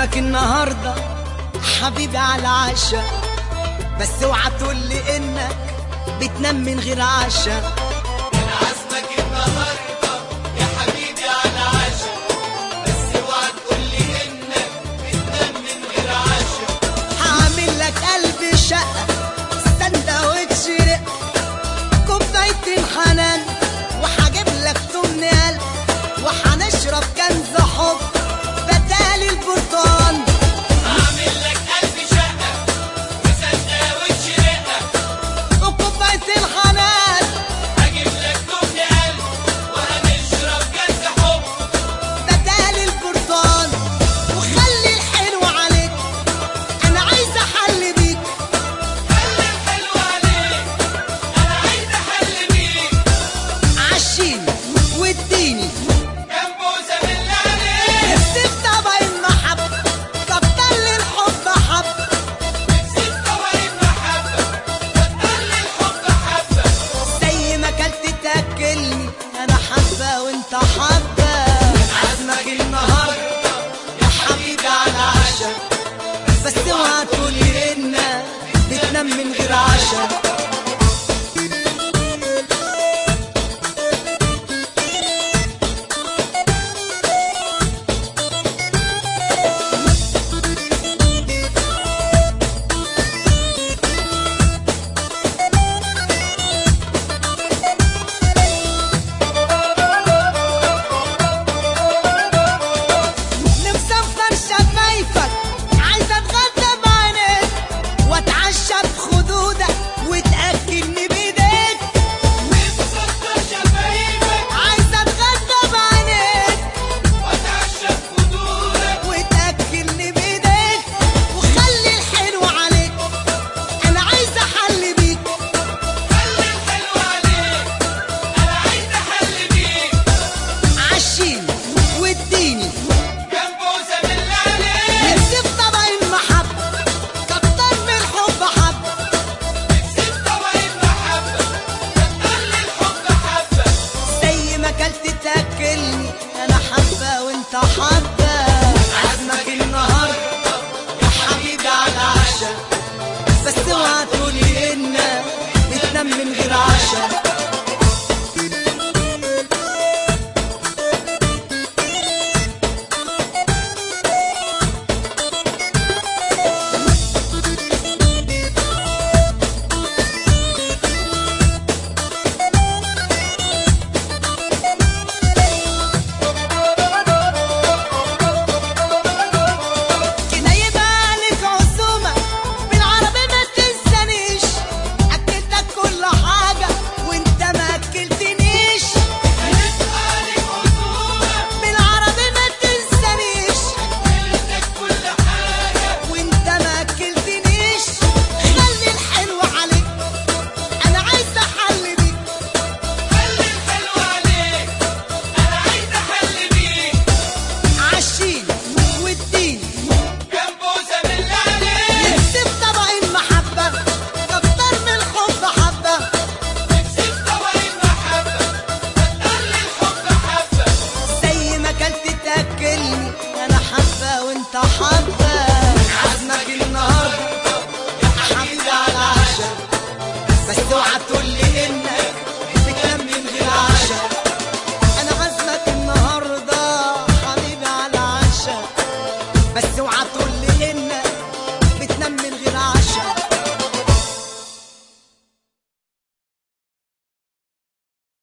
عازمك النهارده حبيبي على عشا بس اوعى تقول لي انك بتنام من غير عشا عزمك النهارده يا حبيبي على عشا بس اوعى تقول لي انك بتنام من غير عشا هعمل لك قلب شقه سندوتش رق كوبايتين حنان وهجيب لك تمن قلب وهنشرب كنز حب بدال البرتقال اعمل لك قلب شقه وسندوتش رقه وكوبايتين حنان هجيب لك تمن قلب وهنشرب كاس حب بدال البرتقال وخلي الحلو عليك انا عايزه احل بيك خلي الحلو عليك انا عايز احل بيك عشيني واديني جنبه زميل عليك نفسي في طبق المحبه كتر لي الحب حب نسيت طبعين محبه بطل الحب حبه زي ما اكلت تاكلني انا حبه وانت حبه عزمك النهارده يا حبيبي على عشا بس اوعى تقولي انك بتنام من غير عشا نمسفر شفايفك عايزه اتغدى بعينيك واتعشى بخدودك وتاكلني بايديك مسكر شفايفك عايزه اتغدى بعينيك واتعشى بخدودك وتاكلني بايديك وخلي الحلو عليك انا عايزه احل بيك خلي الحلو عليك انا عايز احل بيك عشيني واديني جنبه زميل عليك نفسي في طبق المحبه كتر من الحب حبه نسيت طبعين محبه بطل الحب حبه زي ما اكلت تاكلني انا حبه وانت حبه